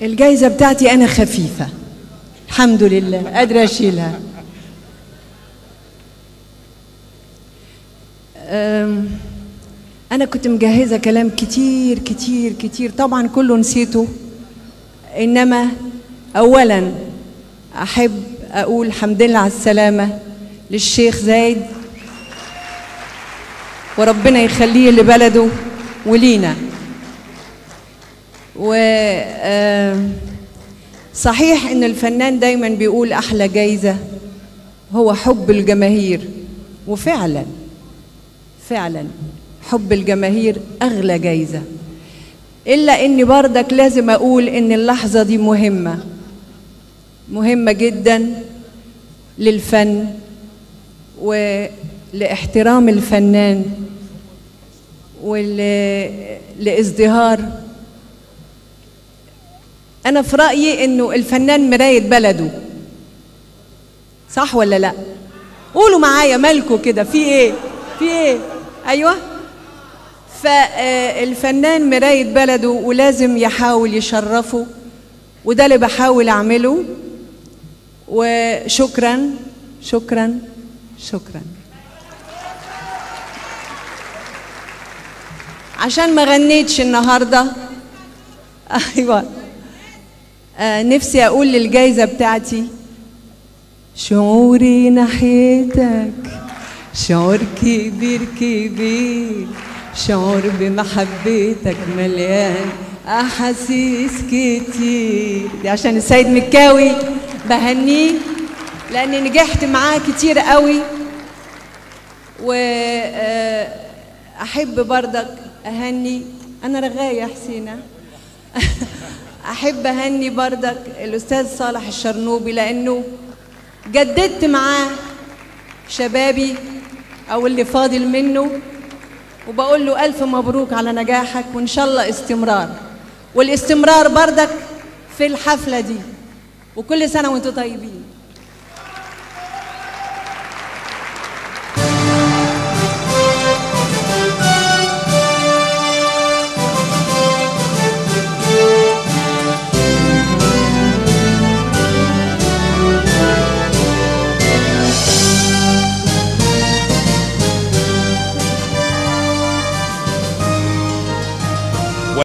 الجايزة بتاعتي أنا خفيفة الحمد لله قادرة أشيلها أم، أنا كنت مجهزة كلام كتير كتير كتير طبعا كله نسيته إنما أولا أحب أقول الحمد لله على السلامة للشيخ زايد وربنا يخليه لبلده ولينا و آه، صحيح ان الفنان دايما بيقول احلى جايزه هو حب الجماهير وفعلا فعلا حب الجماهير اغلى جايزه الا اني بردك لازم اقول ان اللحظه دي مهمه مهمه جدا للفن ولاحترام الفنان ولازدهار انا في رايي انه الفنان مرايه بلده صح ولا لا قولوا معايا مالكوا كده في ايه في ايه ايوه فالفنان مرايه بلده ولازم يحاول يشرفه وده اللي بحاول اعمله وشكرا شكرا شكرا عشان ما غنيتش النهارده ايوه آه نفسي اقول للجايزه بتاعتي شعوري ناحيتك شعور كبير كبير شعور بمحبتك مليان احاسيس كتير دي عشان السيد مكاوي بهنيه لاني نجحت معاه كتير قوي واحب بردك اهني انا رغايه يا حسينه احب اهني بردك الاستاذ صالح الشرنوبي لانه جددت معاه شبابي او اللي فاضل منه وبقول له الف مبروك على نجاحك وان شاء الله استمرار والاستمرار بردك في الحفله دي وكل سنه وانتم طيبين